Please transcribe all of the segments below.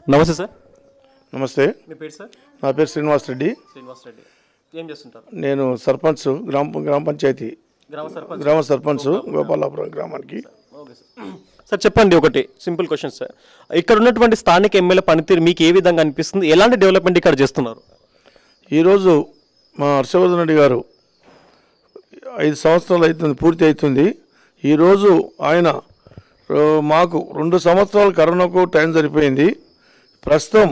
నమస్తే సార్ నమస్తే మీ పేరు సార్ నా పేరు శ్రీనివాస్ రెడ్డి శ్రీనివాస్ రెడ్డి ఏం చేస్తుంటారు నేను సర్పంచ్ గ్రామ గ్రామ పంచాయతీ గ్రామ సర్పంచ్ గ్రామ సర్పంచ్ గోపాలాపురం గ్రామానికి ఓకే సార్ సార్ చెప్పండి ఒకటి సింపుల్ క్వశ్చన్ సార్ ఇక్కడ ఉన్నటువంటి స్థానిక ఎమ్మెల్యే పనితీరు మీకు ఏ విధంగా అనిపిస్తుంది ఎలాంటి డెవలప్మెంట్ ఇక్కడ చేస్తున్నారు ఈరోజు మా హర్షవర్ధన్ రెడ్డి గారు ఐదు సంవత్సరాలు అవుతుంది పూర్తి అవుతుంది ఈరోజు ఆయన ఆ, మాకు రెండు సంవత్సరాలు కరోనాకు టైం సరిపోయింది ప్రస్తుతం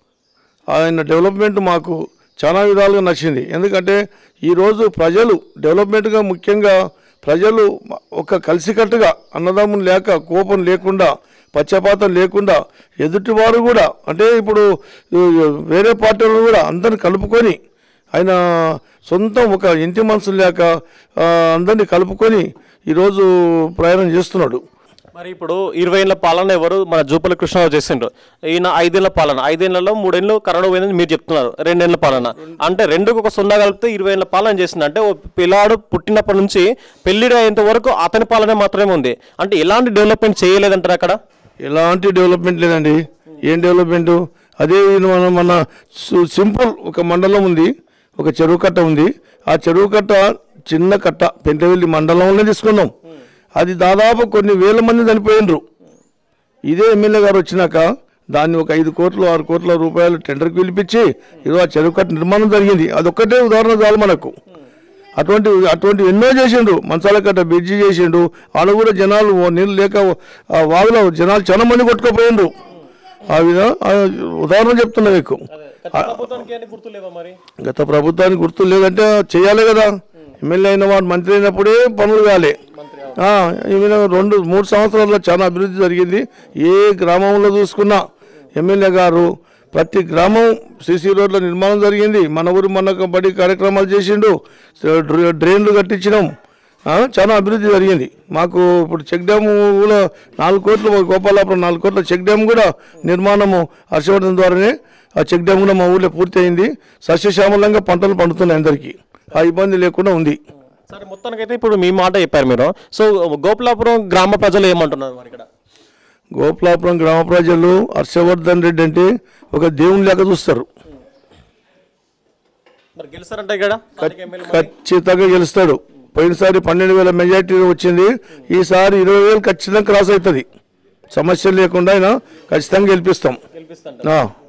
ఆయన డెవలప్మెంట్ మాకు చాలా విధాలుగా నచ్చింది ఎందుకంటే ఈరోజు ప్రజలు డెవలప్మెంట్గా ముఖ్యంగా ప్రజలు ఒక కలిసికట్టుగా అన్నదమ్ములు లేక కోపం లేకుండా పక్షపాతం లేకుండా ఎదుటివారు కూడా అంటే ఇప్పుడు ఈ, వేరే పార్టీలు కూడా అందరిని కలుపుకొని ఆయన సొంతం ఒక ఇంటి మనసు లేక ఆ, అందరినీ కలుపుకొని ఈరోజు ప్రయాణం చేస్తున్నాడు మరి ఇప్పుడు ఇరవై ఏళ్ళ పాలన ఎవరు మన జూపల్లి కృష్ణరావు చేసిండ్రు ఈయన ఐదేళ్ల పాలన ఐదేళ్లలో మూడేళ్ళు కరోనా పోయిందని మీరు చెప్తున్నారు రెండేళ్ల పాలన అంటే రెండుకు ఒక సున్నా కలిపితే ఇరవై ఏళ్ళ పాలన చేసింది అంటే ఓ పిల్లాడు పుట్టినప్పటి నుంచి పెళ్లిడి అయ్యేంత వరకు అతని పాలన మాత్రమే ఉంది అంటే ఎలాంటి డెవలప్మెంట్ చేయలేదంటారు అక్కడ ఎలాంటి డెవలప్మెంట్ లేదండి ఏం డెవలప్మెంట్ అదే మన మన సు- సింపుల్ ఒక మండలం ఉంది ఒక చెరువు కట్ట ఉంది ఆ చెరువు కట్ట చిన్న కట్ట పెంటవెల్లి మండలంలోనే తీసుకున్నాం అది దాదాపు కొన్ని వేల మంది చనిపోయినరు ఇదే ఎమ్మెల్యే గారు వచ్చినాక దాన్ని ఒక ఐదు కోట్లు ఆరు కోట్ల రూపాయలు టెండర్కి పిలిపించి ఈరోజు ఆ చెరువు కట్ట నిర్మాణం జరిగింది అదొక్కటే ఉదాహరణ చాలు మనకు అటువంటి అటువంటి ఎన్నో చేసిండు మంచాల కట్ట బ్రిడ్జి చేసిండు ఆడ కూడా జనాలు ఓ నీళ్ళు లేక ఆ వాగులో జనాలు చాలా మంది కొట్టుకుపోయిండ్రు ఆ విధంగా ఆ ఉదాహరణ చెప్తున్నా మీకు గుర్తులేవా మరి గత ప్రభుత్వానికి గుర్తు లేదంటే చేయాలి కదా ఎమ్మెల్యే అయిన వాడు మంత్రి అయినప్పుడే పనులు కాలే ఆ, ఈమెన రెండు మూడు సంవత్సరాల్లో చాలా అభివృద్ధి జరిగింది ఏ గ్రామంలో చూసుకున్నా ఎమ్మెల్యే గారు ప్రతి గ్రామం సీసీ రోడ్ల నిర్మాణం జరిగింది మన ఊరు మన బడి కార్యక్రమాలు చేసిండు డ్ర- డ్రైన్లు కట్టించినాం ఆ, చాలా అభివృద్ధి జరిగింది మాకు ఇప్పుడు చెక్ డ్యామ్ కూడా నాలుగు కోట్లు గోపాలాపురం నాలుగు కోట్ల చెక్ డ్యామ్ కూడా నిర్మాణము హర్షవర్ధన్ ద్వారానే ఆ చెక్ డ్యామ్ కూడా మా ఊళ్ళో పూర్తి అయింది సస్యశ్యామలంగా పంటలు పండుతున్నాయి అందరికీ ఆ ఇబ్బంది లేకుండా ఉంది సరే మొత్తానికైతే ఇప్పుడు మీ మాట చెప్పారు మీరు సో గోపులాపురం గ్రామ ప్రజలు ఏమంటున్నారు మరి ఇక్కడ గోపాలాపురం గ్రామ ప్రజలు హర్షవర్ధన్ రెడ్డి అంటే ఒక దేవుని లెక్క చూస్తారు మరి గెలుస్తారంటే ఇక్కడ స్థానిక ఎమ్మెల్యే ఖచ్చితంగా గెలుస్తాడు పోయినసారి పన్నెండు వేల మెజార్టీ వచ్చింది ఈసారి ఇరవై వేలు ఖచ్చితంగా క్రాస్ అవుతుంది సమస్య లేకుండా ఆయన ఖచ్చితంగా గెలిపిస్తాం గెలిపిస్తాంట ఆ.